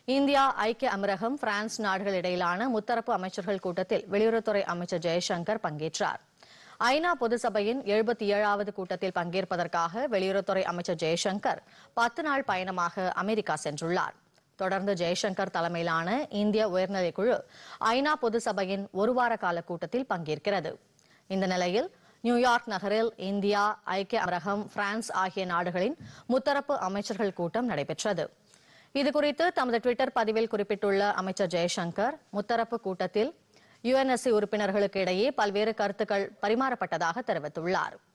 India ஐக்கிய அமீரகம் France நாடுகள் இடையிலான முத்தரப்பு அமைச்சர்கள் கூட்டத்தில் வெளியுறவுத்துறை அமைச்சர் ஜெய்சங்கர் பங்கேற்றார் ஐநா பொதுசபையின் எழுபத்தி ஏழாவது கூட்டத்தில் பங்கேற்பதற்காக வெளியுறவுத்துறை அமைச்சர் ஜெய்சங்கர் பத்து நாள் பயணமாக அமெரிக்கா சென்றுள்ளார் தொடர்ந்து ஜெய்சங்கர் தலைமையிலான இந்திய உயர்நிலைக் குழு ஐநா பொதுசபையின் ஒருவார கால கூட்டத்தில் பங்கேற்கிறது இந்த நிலையில் நியூயார்க் நகரில் இந்தியா ஐக்கிய அமரகம் பிரான்ஸ் ஆகிய நாடுகளின் முத்தரப்பு அமைச்சர்கள் கூட்டம் நடைபெற்றது இதுகுறித்து தமது டுவிட்டர் பதிவில் குறிப்பிட்டுள்ள அமைச்சர் ஜெய்சங்கர் முத்தரப்பு கூட்டத்தில் யுஎன்எஸ்சி உறுப்பினர்களுக்கு இடையே பல்வேறு கருத்துக்கள் பரிமாறப்பட்டதாக தெரிவித்துள்ளார்